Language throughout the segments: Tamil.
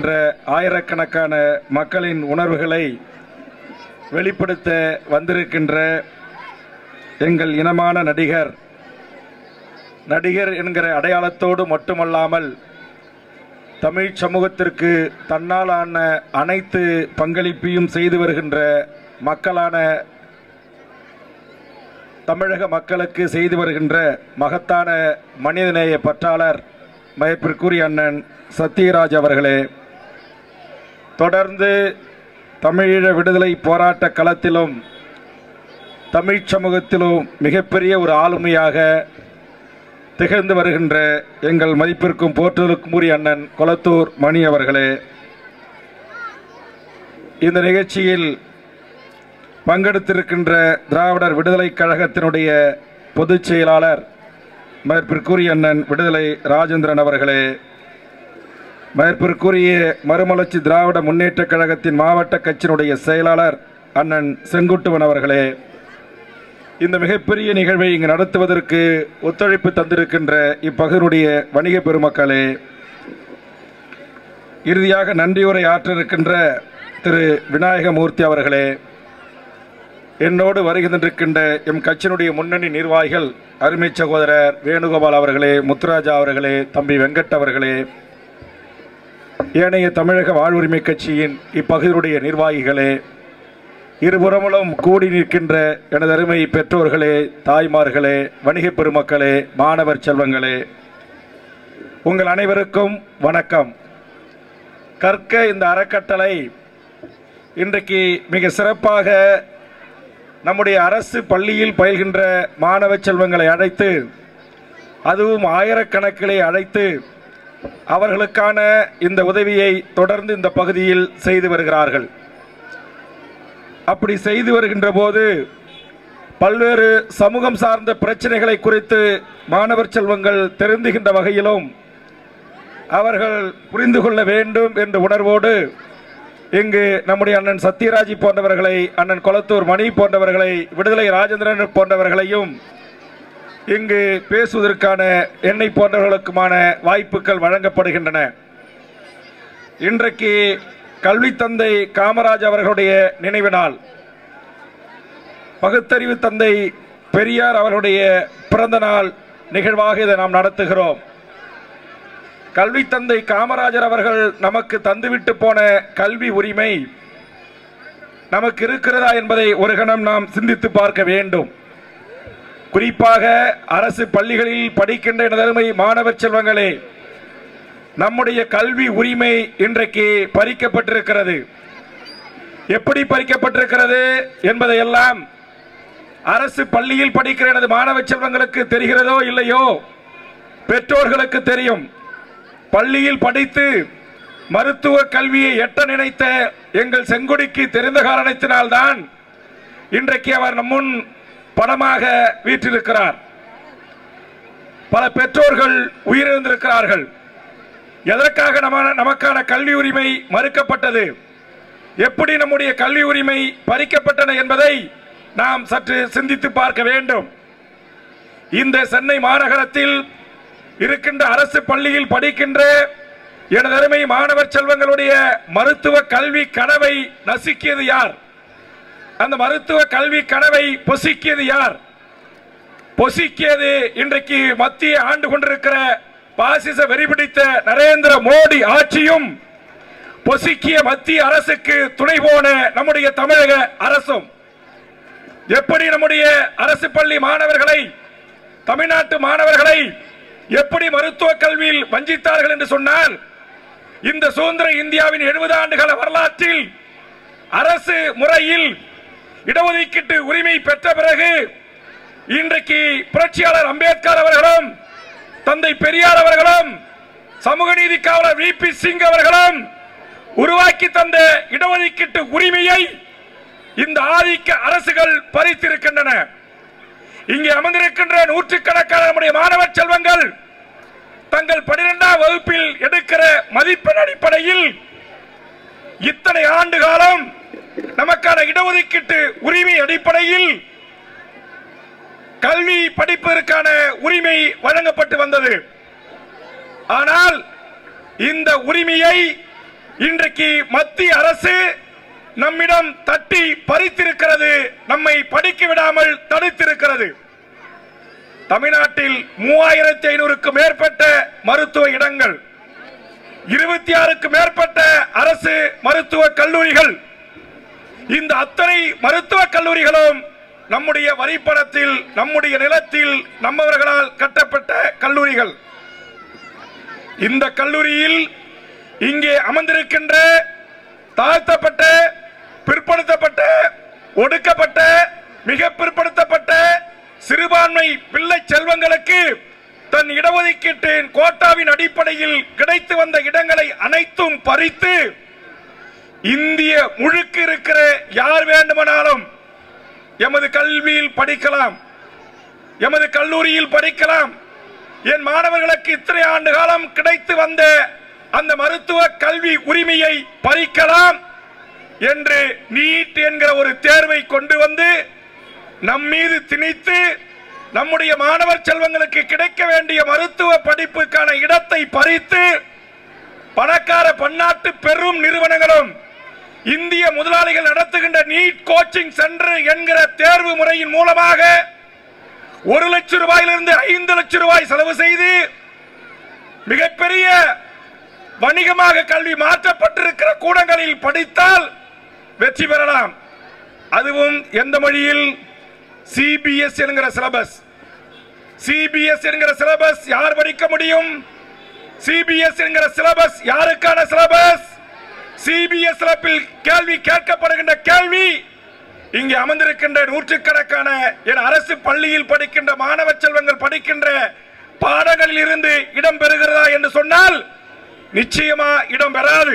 என்ற ஆயிரக்கணக்கான மக்களின் உணர்வுகளை வெளிப்படுத்த வந்திருக்கின்ற எங்கள் இனமான நடிகர் நடிகர் என்கிற அடையாளத்தோடு மட்டுமல்லாமல் தமிழ் சமூகத்திற்கு தன்னாலான அனைத்து பங்களிப்பையும் செய்து வருகின்ற மக்களான தமிழக மக்களுக்கு செய்து வருகின்ற மகத்தான மனிதநேய பற்றாளர் மயப்பிற்குரிய அண்ணன் சத்யராஜ் அவர்களே தொடர்ந்து தமிழீழ விடுதலை போராட்ட களத்திலும் தமிழ் சமூகத்திலும் மிகப்பெரிய ஒரு ஆளுமையாக திகழ்ந்து வருகின்ற எங்கள் மதிப்பிற்கும் போற்றுதலுக்கும் உரிய அண்ணன் கொளத்தூர் மணி அவர்களே இந்த நிகழ்ச்சியில் பங்கெடுத்திருக்கின்ற திராவிடர் விடுதலை கழகத்தினுடைய பொதுச் செயலாளர் மதிப்பிற்குரிய அண்ணன் விடுதலை ராஜேந்திரன் அவர்களே மதிப்பிற்குரிய மறுமலர்ச்சி திராவிட முன்னேற்றக் கழகத்தின் மாவட்ட கட்சியினுடைய செயலாளர் அண்ணன் செங்குட்டுவன் அவர்களே இந்த மிகப்பெரிய நிகழ்வை இங்கு நடத்துவதற்கு ஒத்துழைப்பு தந்திருக்கின்ற இப்பகுதியுடைய வணிக பெருமக்களே இறுதியாக நன்றியுரை ஆற்ற இருக்கின்ற திரு விநாயகமூர்த்தி அவர்களே என்னோடு வருகின்றிருக்கின்ற எம் கட்சியினுடைய முன்னணி நிர்வாகிகள் அருமை சகோதரர் வேணுகோபால் அவர்களே முத்துராஜா அவர்களே தம்பி வெங்கட் அவர்களே ஏனைய தமிழக வாழ்வுரிமை கட்சியின் இப்பகுதியுடைய நிர்வாகிகளே இருபுறமும் கூடி நிற்கின்ற எனது அருமை பெற்றோர்களே தாய்மார்களே வணிகப் பெருமக்களே மாணவர் செல்வங்களே உங்கள் அனைவருக்கும் வணக்கம் கற்க இந்த அறக்கட்டளை இன்றைக்கு மிக சிறப்பாக நம்முடைய அரசு பள்ளியில் பயில்கின்ற மாணவ செல்வங்களை அழைத்து அதுவும் ஆயிரக்கணக்கிலே அழைத்து அவர்களுக்கான இந்த உதவியை தொடர்ந்து இந்த பகுதியில் செய்து வருகிறார்கள் அப்படி செய்து வருகின்ற போது பல்வேறு சமூகம் சார்ந்த பிரச்சனைகளை குறித்து மாணவர் செல்வங்கள் தெரிந்துகின்ற வகையிலும் அவர்கள் புரிந்து கொள்ள வேண்டும் என்ற உணர்வோடு இங்கு நம்முடைய அண்ணன் சத்யராஜி போன்றவர்களை அண்ணன் கொளத்தூர் மணி போன்றவர்களை விடுதலை ராஜேந்திரன் போன்றவர்களையும் இங்கு பேசுவதற்கான என்னை போன்றவர்களுக்குமான வாய்ப்புகள் வழங்கப்படுகின்றன இன்றைக்கு கல்வி தந்தை காமராஜ் அவர்களுடைய நினைவு நாள் பகுத்தறிவு தந்தை பெரியார் அவர்களுடைய பிறந்த நாள் நிகழ்வாக இதை நாம் நடத்துகிறோம் கல்வி தந்தை காமராஜர் அவர்கள் நமக்கு தந்துவிட்டு போன கல்வி உரிமை நமக்கு இருக்கிறதா என்பதை ஒரு கணம் நாம் சிந்தித்து பார்க்க வேண்டும் குறிப்பாக அரசு பள்ளிகளில் படிக்கின்ற எனதருமை மாணவர் செல்வங்களே நம்முடைய கல்வி உரிமை இன்றைக்கு பறிக்கப்பட்டிருக்கிறது எப்படி பறிக்கப்பட்டிருக்கிறது என்பதையெல்லாம் அரசு பள்ளியில் படிக்கிற எனது மாணவ செல்வங்களுக்கு தெரிகிறதோ இல்லையோ பெற்றோர்களுக்கு தெரியும் பள்ளியில் படித்து மருத்துவ கல்வியை எட்ட நினைத்த எங்கள் செங்கொடிக்கு தெரிந்த காரணத்தினால்தான் இன்றைக்கு அவர் நம் முன் பணமாக வீற்றிருக்கிறார் பல பெற்றோர்கள் உயிரிழந்திருக்கிறார்கள் எதற்காக நம்ம நமக்கான கல்வி உரிமை மறுக்கப்பட்டது எப்படி நம்முடைய கல்வி உரிமை பறிக்கப்பட்டன என்பதை நாம் சற்று சிந்தித்து பார்க்க வேண்டும் இந்த சென்னை மாநகரத்தில் இருக்கின்ற அரசு பள்ளியில் படிக்கின்ற எனது அருமை மாணவர் செல்வங்களுடைய மருத்துவ கல்வி கனவை நசுக்கியது யார் அந்த மருத்துவ கல்வி கனவை பொசிக்கியது யார் பொசிக்கியது இன்றைக்கு மத்திய ஆண்டு கொண்டிருக்கிற பாசிச வெறிபிடித்த நரேந்திர மோடி ஆட்சியும் பொசிக்கிய மத்திய அரசுக்கு துணை போன நம்முடைய தமிழக அரசும் எப்படி நம்முடைய அரசு பள்ளி மாணவர்களை தமிழ்நாட்டு மாணவர்களை எப்படி மருத்துவ கல்வியில் வஞ்சித்தார்கள் என்று சொன்னால் இந்த சுதந்திர இந்தியாவின் எழுபது ஆண்டுகால வரலாற்றில் அரசு முறையில் இடஒதுக்கீட்டு உரிமை பெற்ற பிறகு இன்றைக்கு புரட்சியாளர் அம்பேத்கர் அவர்களும் தந்தை பெரியார் அவர்களும் சமூக நீதி காவலர் வி பி சிங் அவர்களும் உருவாக்கி தந்த இடஒதுக்கீட்டு உரிமையை இந்த ஆதிக்க அரசுகள் பறித்திருக்கின்றன இங்கே அமர்ந்திருக்கின்ற நூற்றுக்கணக்கான நம்முடைய மாணவ செல்வங்கள் தங்கள் பனிரெண்டாம் வகுப்பில் எடுக்கிற மதிப்பெண் அடிப்படையில் இத்தனை ஆண்டு காலம் நமக்கான இடஒதுக்கீட்டு உரிமை அடிப்படையில் கல்வி படிப்பதற்கான உரிமை வழங்கப்பட்டு வந்தது ஆனால் இந்த உரிமையை இன்றைக்கு மத்திய அரசு நம்மிடம் தட்டி பறித்திருக்கிறது நம்மை படிக்க விடாமல் தடுத்திருக்கிறது தமிழ்நாட்டில் மூவாயிரத்தி ஐநூறுக்கு மேற்பட்ட மருத்துவ இடங்கள் இருபத்தி ஆறுக்கு மேற்பட்ட அரசு மருத்துவ கல்லூரிகள் இந்த அத்தனை மருத்துவ கல்லூரிகளும் நம்முடைய வரிப்பணத்தில் நம்முடைய நிலத்தில் நம்மவர்களால் கட்டப்பட்ட கல்லூரிகள் இந்த கல்லூரியில் இங்கே அமர்ந்திருக்கின்ற தாழ்த்தப்பட்ட பிற்படுத்தப்பட்ட ஒடுக்கப்பட்ட மிக பிற்படுத்தப்பட்ட சிறுபான்மை பிள்ளை செல்வங்களுக்கு தன் இடஒதுக்கீட்டின் கோட்டாவின் அடிப்படையில் கிடைத்து வந்த இடங்களை அனைத்தும் பறித்து இந்திய முழுக்க இருக்கிற யார் வேண்டுமானாலும் எமது கல்வியில் படிக்கலாம் எமது கல்லூரியில் படிக்கலாம் என் மாணவர்களுக்கு இத்தனை ஆண்டு காலம் கிடைத்து வந்த அந்த மருத்துவ கல்வி உரிமையை பறிக்கலாம் என்று நீட் என்கிற ஒரு தேர்வை கொண்டு வந்து நம் மீது திணித்து நம்முடைய மாணவர் செல்வங்களுக்கு கிடைக்க வேண்டிய மருத்துவ படிப்புக்கான இடத்தை பறித்து பணக்கார பன்னாட்டு பெரும் நிறுவனங்களும் இந்திய முதலாளிகள் நடத்துகின்ற நீட் கோச்சிங் சென்டர் என்கிற தேர்வு முறையின் மூலமாக ஒரு லட்சம் ரூபாயிலிருந்து ஐந்து லட்சம் ரூபாய் செலவு செய்து மிகப்பெரிய வணிகமாக கல்வி மாற்றப்பட்டிருக்கிற கூடங்களில் படித்தால் வெற்றி பெறலாம் அதுவும் எந்த மொழியில் சிபிஎஸ் என்கிற சிலபஸ் சிபிஎஸ் என்கிற சிலபஸ் யார் படிக்க முடியும் சிபிஎஸ் என்கிற சிலபஸ் யாருக்கான சிலபஸ் சிபிஎஸ் சிறப்பில் கேள்வி கேட்கப்படுகின்ற கேள்வி இங்கே அமர்ந்திருக்கின்ற நூற்றுக்கணக்கான என் அரசு பள்ளியில் படிக்கின்ற மாணவ செல்வங்கள் படிக்கின்ற பாடங்களில் இருந்து இடம் பெறுகிறதா என்று சொன்னால் நிச்சயமா இடம் பெறாது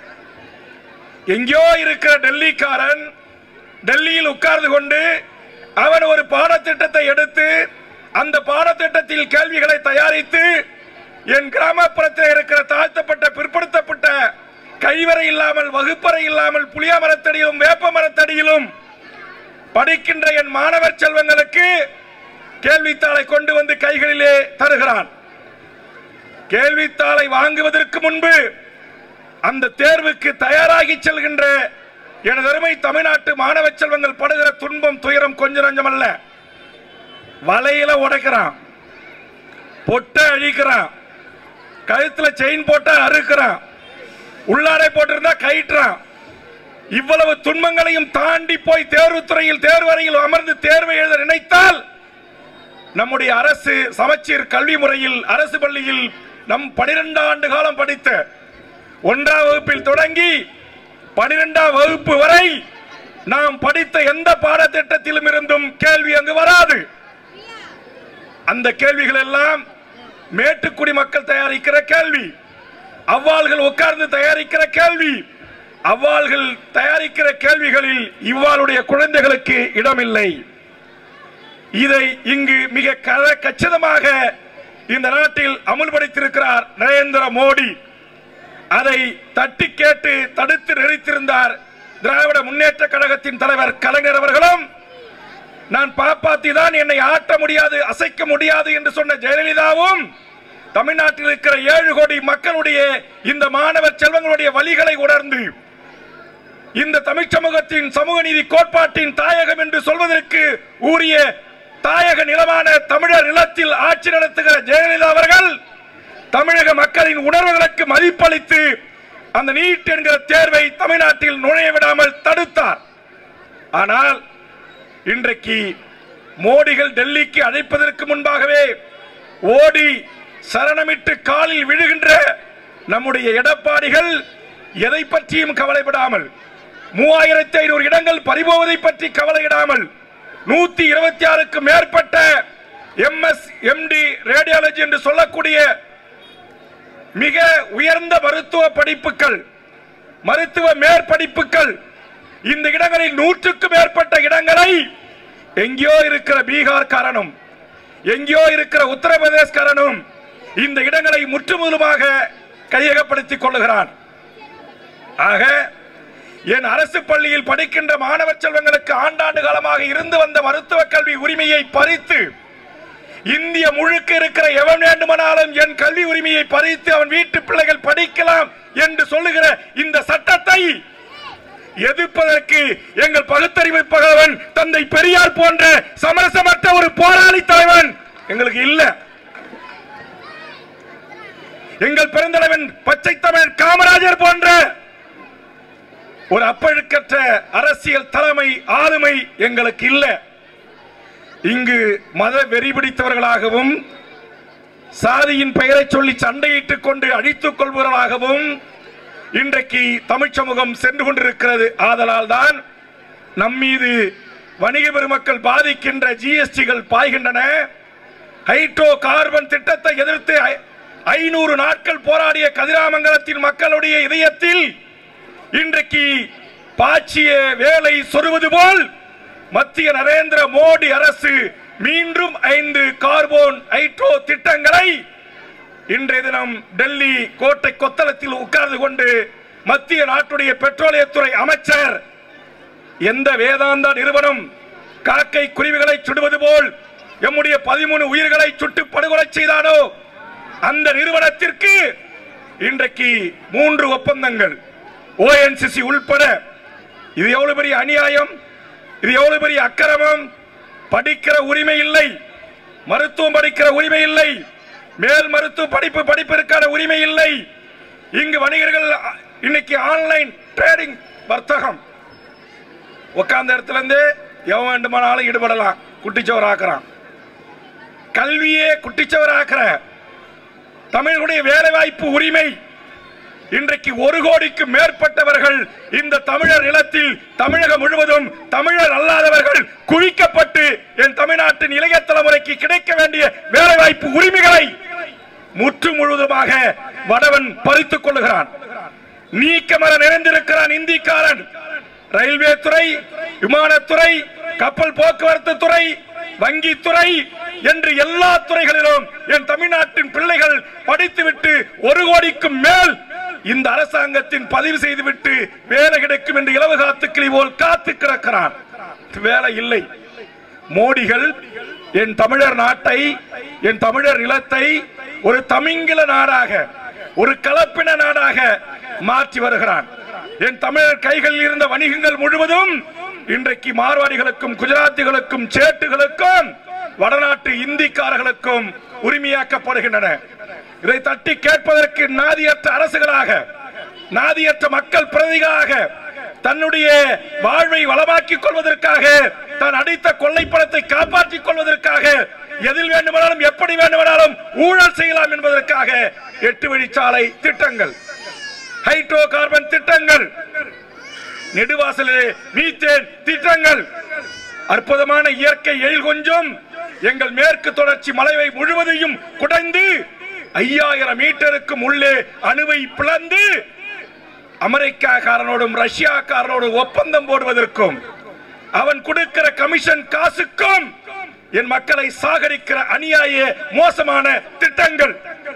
எங்கேயோ இருக்கிற டெல்லிக்காரன் டெல்லியில் உட்கார்ந்து கொண்டு அவன் ஒரு பாடத்திட்டத்தை எடுத்து அந்த பாடத்திட்டத்தில் கேள்விகளை தயாரித்து என் கிராமப்புறத்தில் இருக்கிற தாழ்த்தப்பட்ட பிற்படுத்தப்பட்ட கைவரை இல்லாமல் வகுப்பறை இல்லாமல் புளிய மரத்தடியிலும் வேப்ப மரத்தடியிலும் படிக்கின்ற என் மாணவர் செல்வங்களுக்கு கேள்வித்தாளை கொண்டு வந்து கைகளிலே தருகிறான் கேள்வித்தாளை வாங்குவதற்கு முன்பு அந்த தேர்வுக்கு தயாராகி செல்கின்ற எனது அருமை தமிழ்நாட்டு மாணவ செல்வங்கள் படுகிற துன்பம் துயரம் கொஞ்சம் நஞ்சம் அல்ல வலையில உடைக்கிறான் பொட்டை அழிக்கிறான் கழுத்துல செயின் போட்டா அறுக்கிறான் உள்ளாடை போட்டிருந்தா கயிற்றான் இவ்வளவு துன்பங்களையும் தாண்டி போய் தேர்வுத்துறையில் தேர்வறையில் அமர்ந்து தேர்வை எழுத நினைத்தால் நம்முடைய அரசு சமச்சீர் கல்வி முறையில் அரசு பள்ளியில் நம் பனிரெண்டு ஆண்டு காலம் படித்த ஒன்றாம் வகுப்பில் தொடங்கி பனிரெண்டாம் வகுப்பு வரை நாம் படித்த எந்த பாடத்திட்டத்திலும் இருந்தும் கேள்வி அங்கு வராது அந்த கேள்விகள் எல்லாம் மேட்டுக்குடி மக்கள் தயாரிக்கிற கேள்வி அவ்வாள்கள் உட்கார்ந்து தயாரிக்கிற கேள்வி அவ்வாள்கள் தயாரிக்கிற கேள்விகளில் இவ்வாளுடைய குழந்தைகளுக்கு இடமில்லை இதை இங்கு மிக க- கச்சிதமாக இந்த நாட்டில் அமுல்படுத்தியிருக்கிறார் நரேந்திர மோடி அதை தட்டி கேட்டு தடுத்து நிறுத்தியிருந்தார் திராவிட முன்னேற்ற கழகத்தின் தலைவர் கலைஞர் அவர்களும் நான் பாப்பாத்தி தான் என்னை ஆட்ட முடியாது அசைக்க முடியாது என்று சொன்ன ஜெயலலிதாவும் தமிழ்நாட்டில் இருக்கிற ஏழு கோடி மக்களுடைய இந்த மாணவர் செல்வங்களுடைய வழிகளை உணர்ந்து இந்த தமிழ் சமூகத்தின் சமூக நீதி கோட்பாட்டின் தாயகம் என்று சொல்வதற்கு உரிய தாயக நிலமான தமிழர் நிலத்தில் ஆட்சி நடத்துகிற ஜெயலலிதா அவர்கள் தமிழக மக்களின் உணர்வுகளுக்கு மதிப்பளித்து அந்த நீட் என்கிற தேர்வை தமிழ்நாட்டில் நுழைய விடாமல் தடுத்தார் ஆனால் இன்றைக்கு மோடிகள் டெல்லிக்கு அழைப்பதற்கு முன்பாகவே ஓடி சரணமிட்டு காலில் விழுகின்ற நம்முடைய எடப்பாடிகள் எதை பற்றியும் கவலைப்படாமல் மூவாயிரத்தி ஐநூறு இடங்கள் பறிபோவதை பற்றி கவலையிடாமல் நூத்தி இருபத்தி ஆறுக்கு மேற்பட்ட எம்எஸ் எம்டி ரேடியாலஜி என்று சொல்லக்கூடிய மிக உயர்ந்த மருத்துவ படிப்புகள் மருத்துவ மேற்படிப்புகள் இந்த இடங்களில் நூற்றுக்கு மேற்பட்ட இடங்களை எங்கேயோ இருக்கிற பீகார் காரனும் எங்கேயோ இருக்கிற உத்தரப்பிரதேசக்காரனும் இந்த இடங்களை முற்றுமுதலுமாக கையகப்படுத்திக் கொள்ளுகிறான் ஆக என் அரசு பள்ளியில் படிக்கின்ற மாணவ செல்வங்களுக்கு ஆண்டாண்டு காலமாக இருந்து வந்த மருத்துவ கல்வி உரிமையை பறித்து இந்திய முழுக்க இருக்கிற எவன் வேண்டுமானாலும் என் கல்வி உரிமையை பறித்து அவன் வீட்டு பிள்ளைகள் படிக்கலாம் என்று சொல்லுகிற இந்த சட்டத்தை எதிர்ப்பதற்கு எங்கள் பகுத்தறிவு பகவன் தந்தை பெரியார் போன்ற சமரசமற்ற ஒரு போராளி தலைவன் எங்களுக்கு இல்ல எங்கள் பெருந்தலைவன் பச்சை தமிழ் காமராஜர் போன்ற ஒரு அப்பழுக்கற்ற அரசியல் தலைமை ஆளுமை எங்களுக்கு இல்ல இங்கு மத வெறி பிடித்தவர்களாகவும் சாதியின் பெயரை சொல்லி சண்டையிட்டுக் கொண்டு அழித்துக் கொள்பவர்களாகவும் இன்றைக்கு தமிழ் சமூகம் சென்று கொண்டிருக்கிறது ஆதலால் தான் நம் மீது வணிக பெருமக்கள் பாதிக்கின்ற ஜிஎஸ்டிகள் பாய்கின்றன ஹைட்ரோ கார்பன் திட்டத்தை எதிர்த்து ஐ- ஐநூறு நாட்கள் போராடிய கதிராமங்கலத்தின் மக்களுடைய இதயத்தில் இன்றைக்கு பாய்ச்சிய வேலை சொருவது போல் மத்திய நரேந்திர மோடி அரசு மீண்டும் ஐந்து கார்பன் ஹைட்ரோ திட்டங்களை இன்றைய தினம் டெல்லி கோட்டை கொத்தளத்தில் உட்கார்ந்து கொண்டு மத்திய நாட்டுடைய பெட்ரோலியத்துறை அமைச்சர் எந்த வேதாந்தா நிறுவனம் காக்கை குருவிகளை சுடுவது போல் எம்முடைய பதிமூணு உயிர்களை சுட்டு படுகொலை செய்தானோ அந்த நிறுவனத்திற்கு இன்றைக்கு மூன்று ஒப்பந்தங்கள் ஓஎன்சிசி உள்பட இது எவ்வளவு பெரிய அநியாயம் இது எவ்வளவு பெரிய அக்கிரமம் படிக்கிற உரிமை இல்லை மருத்துவம் படிக்கிற உரிமை இல்லை மேல் மருத்துவ படிப்பு படிப்பிற்கான உரிமை இல்லை இங்கு வணிகர்கள் அ, இன்னைக்கு ஆன்லைன் ட்ரேடிங் வர்த்தகம் உட்கார்ந்த இடத்துல இருந்து எவன் வேண்டுமானாலும் ஈடுபடலாம் குட்டிச்சவர் ஆக்குறான் கல்வியே குட்டிச்சவர் ஆக்குற தமிழுடைய வேலை வாய்ப்பு உரிமை இன்றைக்கு ஒரு கோடிக்கு மேற்பட்டவர்கள் இந்த தமிழர் நிலத்தில் தமிழகம் முழுவதும் தமிழர் அல்லாதவர்கள் குவிக்கப்பட்டு என் தமிழ்நாட்டின் இளைய தலைமுறைக்கு கிடைக்க வேண்டிய வேலை வாய்ப்பு உரிமைகளை முற்று முழுவதுமாக வடவன் பறித்துக் கொள்ளுகிறான் நீக்கமர நிறைந்திருக்கிறான் இந்திக்காரன் ரயில்வே துறை விமானத்துறை கப்பல் போக்குவரத்து துறை வங்கித்துறை என்று எல்லா துறைகளிலும் என் தமிழ்நாட்டின் பிள்ளைகள் படித்துவிட்டு ஒரு கோடிக்கும் மேல் இந்த அரசாங்கத்தின் பதிவு செய்துவிட்டு வேலை கிடைக்கும் என்று இலவு காத்துக்கிளி போல் காத்து கிடக்கிறான் வேலை இல்லை மோடிகள் என் தமிழர் நாட்டை என் தமிழர் நிலத்தை ஒரு தமிங்கில நாடாக ஒரு கலப்பின நாடாக மாற்றி வருகிறான் என் தமிழர் கைகளில் இருந்த வணிகங்கள் முழுவதும் இன்றைக்கு மார்வாடிகளுக்கும் குஜராத்திகளுக்கும் சேட்டுகளுக்கும் வடநாட்டு இந்திக்காரர்களுக்கும் உரிமையாக்கப்படுகின்றன இதை தட்டி கேட்பதற்கு நாதியற்ற அரசுகளாக நாதியற்ற மக்கள் பிரதிகளாக தன்னுடைய வாழ்வை வளமாக்கிக் கொள்வதற்காக தான் அடித்த கொள்ளை பணத்தை காப்பாற்றிக் கொள்வதற்காக எதில் வேண்டுமானாலும் எப்படி வேண்டுமானாலும் ஊழல் செய்யலாம் என்பதற்காக எட்டு வழிச்சாலை திட்டங்கள் ஹைட்ரோ கார்பன் திட்டங்கள் நெடுவாசலிலே மீத்தேன் திட்டங்கள் அற்புதமான இயற்கை எழில் கொஞ்சம் எங்கள் மேற்கு தொடர்ச்சி மலைவை முழுவதையும் குடைந்து ஐயாயிரம் மீட்டருக்கும் உள்ளே அணுவை பிளந்து அமெரிக்காக்காரனோடும் ரஷ்யாக்காரனோடும் ஒப்பந்தம் போடுவதற்கும் அவன் கொடுக்கிற கமிஷன் காசுக்கும் என் மக்களை சாகடிக்கிற அநியாய மோசமான திட்டங்கள்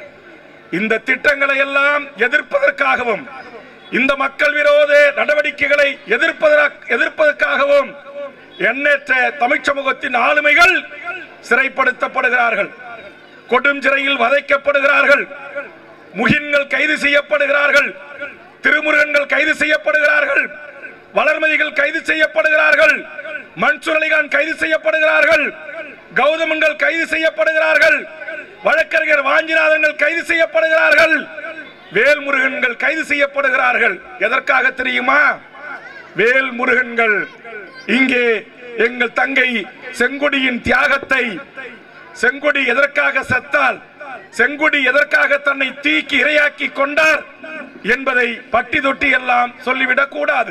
இந்த திட்டங்களை எல்லாம் எதிர்ப்பதற்காகவும் இந்த மக்கள் விரோத நடவடிக்கைகளை எதிர்ப்பதற்க- எதிர்ப்பதற்காகவும் எண்ணற்ற தமிழ் சமூகத்தின் ஆளுமைகள் சிறைப்படுத்தப்படுகிறார்கள் கொடும் சிறையில் வதைக்கப்படுகிறார்கள் முகின்கள் கைது செய்யப்படுகிறார்கள் திருமுருகன்கள் கைது செய்யப்படுகிறார்கள் வளர்மதிகள் கைது செய்யப்படுகிறார்கள் மன்சூர் அலிகான் கைது செய்யப்படுகிறார்கள் கௌதமன்கள் கைது செய்யப்படுகிறார்கள் வழக்கறிஞர் வாஞ்சிநாதன்கள் கைது செய்யப்படுகிறார்கள் வேல்முருகன்கள் கைது செய்யப்படுகிறார்கள் எதற்காக தெரியுமா வேல்முருகன்கள் இங்கே எங்கள் தங்கை செங்கொடியின் தியாகத்தை செங்கொடி எதற்காக செத்தால் செங்கொடி எதற்காக தன்னை தீக்கி இரையாக்கி கொண்டார் என்பதை பட்டி தொட்டி எல்லாம் சொல்லிவிடக் கூடாது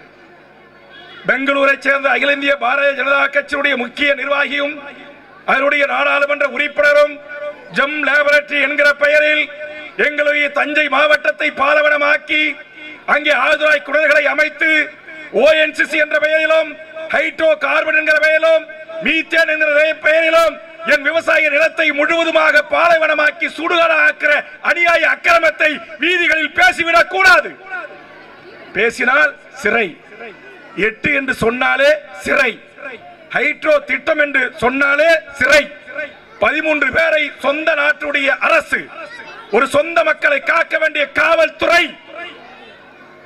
பெங்களூரை சேர்ந்த அகில இந்திய பாரதிய ஜனதா கட்சியுடைய முக்கிய நிர்வாகியும் அதனுடைய நாடாளுமன்ற உறுப்பினரும் ஜம் லேபரட்டரி என்கிற பெயரில் எங்களுடைய தஞ்சை மாவட்டத்தை பாலவனமாக்கி அங்கே ஆதுராய் குடல்களை அமைத்து ஓஎன்சிசி என்ற பெயரிலும் ஹைட்ரோ கார்பன் என்கிற பெயரிலும் மீத்தேன் என்கிற பெயரிலும் என் விவசாய நிலத்தை முழுவதுமாக பாலைவனமாக்கி சுடுகாடாக்கிற அநியாய அக்கிரமத்தை வீதிகளில் பேசிவிடக் கூடாது பேசினால் சிறை எட்டு என்று சொன்னாலே சிறை ஹைட்ரோ திட்டம் என்று சொன்னாலே சிறை பதிமூன்று பேரை சொந்த நாட்டுடைய அரசு ஒரு சொந்த மக்களை காக்க வேண்டிய காவல்துறை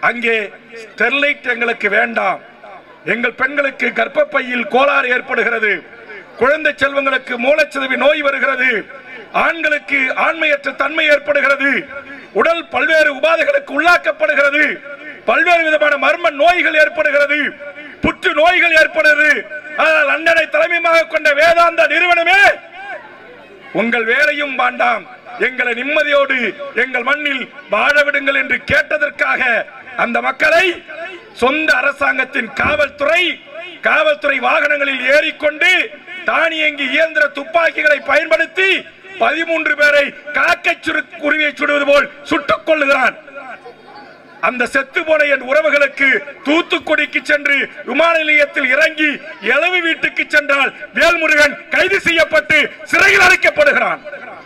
அங்கே ஸ்டெர்லைட் எங்களுக்கு வேண்டாம் எங்கள் பெண்களுக்கு கர்ப்பப்பையில் கோளாறு ஏற்படுகிறது குழந்தை செல்வங்களுக்கு மூலச்சிதவி நோய் வருகிறது ஆண்களுக்கு ஆண்மையற்ற தன்மை ஏற்படுகிறது உடல் பல்வேறு உபாதைகளுக்கு உள்ளாக்கப்படுகிறது பல்வேறு விதமான மர்ம நோய்கள் ஏற்படுகிறது புற்று நோய்கள் ஏற்படுகிறது ஆனால் லண்டனை தலைமையாக கொண்ட வேதாந்த நிறுவனமே உங்கள் வேலையும் வேண்டாம் எங்களை நிம்மதியோடு எங்கள் மண்ணில் வாழ விடுங்கள் என்று கேட்டதற்காக அந்த மக்களை சொந்த அரசாங்கத்தின் காவல்துறை காவல்துறை வாகனங்களில் ஏறிக்கொண்டு தானியங்கி இயந்திர துப்பாக்கிகளை பயன்படுத்தி பதிமூன்று பேரை காக்கை சுரு குருவியை சுடுவது போல் சுட்டுக் கொள்ளுகிறான் அந்த செத்து போன என் உறவுகளுக்கு தூத்துக்குடிக்கு சென்று விமான நிலையத்தில் இறங்கி எளவு வீட்டுக்கு சென்றால் வேல்முருகன் கைது செய்யப்பட்டு சிறையில் அடைக்கப்படுகிறான்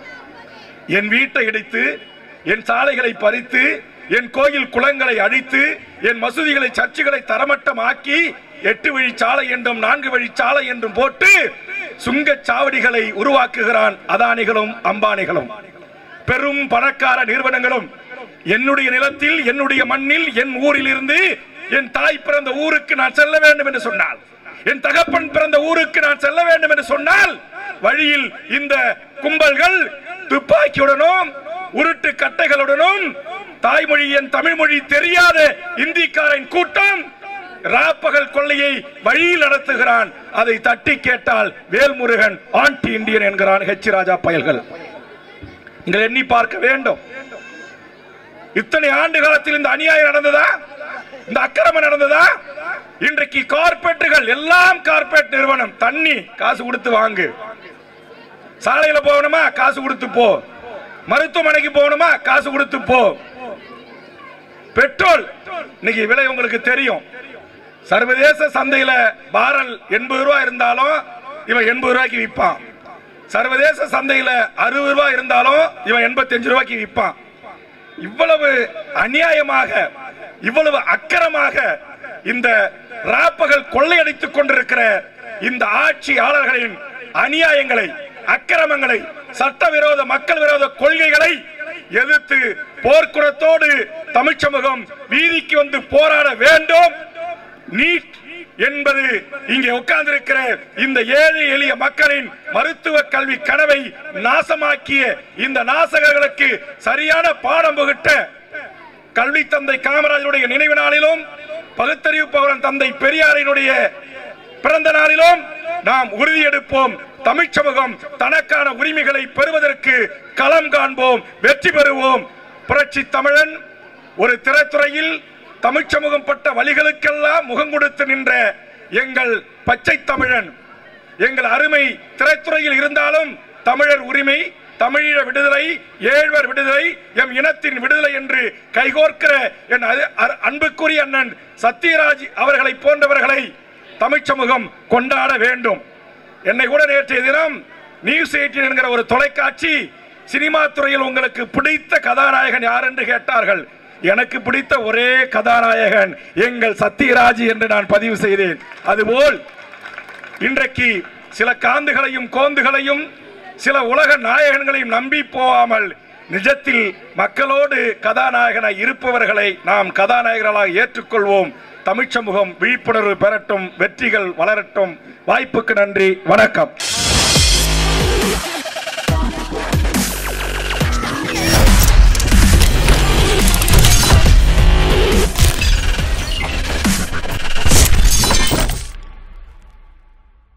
என் வீட்டை இடித்து என் சாலைகளை பறித்து என் கோயில் குளங்களை அழித்து என் மசூதிகளை சர்ச்சுகளை தரமட்டமாக்கி எட்டு வழி சாலை என்றும் நான்கு வழி சாலை என்றும் போட்டு சுங்கச் சாவடிகளை உருவாக்குகிறான் அதானிகளும் அம்பானிகளும் பெரும் பணக்கார நிறுவனங்களும் என்னுடைய நிலத்தில் என்னுடைய மண்ணில் என் ஊரில் இருந்து என் தாய் பிறந்த ஊருக்கு நான் செல்ல வேண்டும் என்று சொன்னால் என் தகப்பன் பிறந்த ஊருக்கு நான் செல்ல வேண்டும் என்று சொன்னால் வழியில் இந்த கும்பல்கள் துப்பாக்கியுடனும் உருட்டு கட்டைகளுடனும் தாய்மொழி என் தமிழ் மொழி தெரியாத இந்திக்காரன் கூட்டம் ராப்பகல் கொள்ளையை வழியில் நடத்துகிறான் அதை தட்டி கேட்டால் வேல்முருகன் ஆன்டி இந்தியன் என்கிறான் ஹெச் ராஜா பயல்கள் நீங்கள் எண்ணி பார்க்க வேண்டும் இத்தனை ஆண்டு காலத்தில் இந்த அநியாயம் நடந்ததா இந்த அக்கிரமம் நடந்ததா இன்றைக்கு கார்பரேட்டுகள் எல்லாம் கார்பரேட் நிறுவனம் தண்ணி காசு கொடுத்து வாங்கு சாலையில போகணுமா காசு கொடுத்து போ மருத்துவமனைக்கு போகணுமா காசு கொடுத்து போ பெட்ரோல் இன்னைக்கு விலை உங்களுக்கு தெரியும் சர்வதேச சந்தையில பாரல் எண்பது ரூபாய் இருந்தாலும் இவன் எண்பது ரூபாய்க்கு விற்பான் சர்வதேச சந்தையில அறுபது ரூபாய் இருந்தாலும் இவன் எண்பத்தஞ்சு ரூபாய்க்கு விற்பான் இவ்வளவு அநியாயமாக இவ்வளவு அக்கரமாக இந்த ராப்பகல் கொள்ளையடித்துக் கொண்டிருக்கிற இந்த ஆட்சியாளர்களின் அநியாயங்களை அக்கிரமங்களை சட்டவிரோத மக்கள் விரோத கொள்கைகளை எதிர்த்து போர்க்குணத்தோடு தமிழ் சமூகம் வீதிக்கு வந்து போராட வேண்டும் நீட் என்பது இங்கே உட்கார்ந்திருக்கிற இந்த ஏழை எளிய மக்களின் மருத்துவ கல்வி கனவை நாசமாக்கிய இந்த நாசகர்களுக்கு சரியான பாடம் புகட்ட கல்வி தந்தை காமராஜருடைய நினைவு நாளிலும் பகுத்தறிவு பவரன் தந்தை பெரியாரினுடைய பிறந்த நாளிலும் நாம் உறுதியெடுப்போம் தமிழ் சமூகம் தனக்கான உரிமைகளை பெறுவதற்கு களம் காண்போம் வெற்றி பெறுவோம் புரட்சி தமிழன் ஒரு திரைத்துறையில் தமிழ் சமூகம் பட்ட வழிகளுக்கெல்லாம் முகம் கொடுத்து நின்ற எங்கள் பச்சை தமிழன் எங்கள் அருமை திரைத்துறையில் இருந்தாலும் தமிழர் உரிமை தமிழீழ விடுதலை ஏழ்வர் விடுதலை எம் இனத்தின் விடுதலை என்று கைகோர்க்கிற என் அரு- அரு- அன்புக்குரிய அண்ணன் சத்யராஜ் அவர்களை போன்றவர்களை தமிழ் சமூகம் கொண்டாட வேண்டும் என்னை கூட நேற்றைய தினம் நியூஸ் எயிட்டின் என்கிற ஒரு தொலைக்காட்சி சினிமா துறையில் உங்களுக்கு பிடித்த கதாநாயகன் யார் என்று கேட்டார்கள் எனக்கு பிடித்த ஒரே கதாநாயகன் எங்கள் சத்யராஜ் என்று நான் பதிவு செய்தேன் அதுபோல் இன்றைக்கு சில காந்துகளையும் கோந்துகளையும் சில உலக நாயகன்களையும் நம்பி போகாமல் நிஜத்தில் மக்களோடு கதாநாயகனாய் இருப்பவர்களை நாம் கதாநாயகர்களாக ஏற்றுக்கொள்வோம் தமிழ்ச் சமூகம் விழிப்புணர்வு பெறட்டும் வெற்றிகள் வளரட்டும் வாய்ப்புக்கு நன்றி வணக்கம்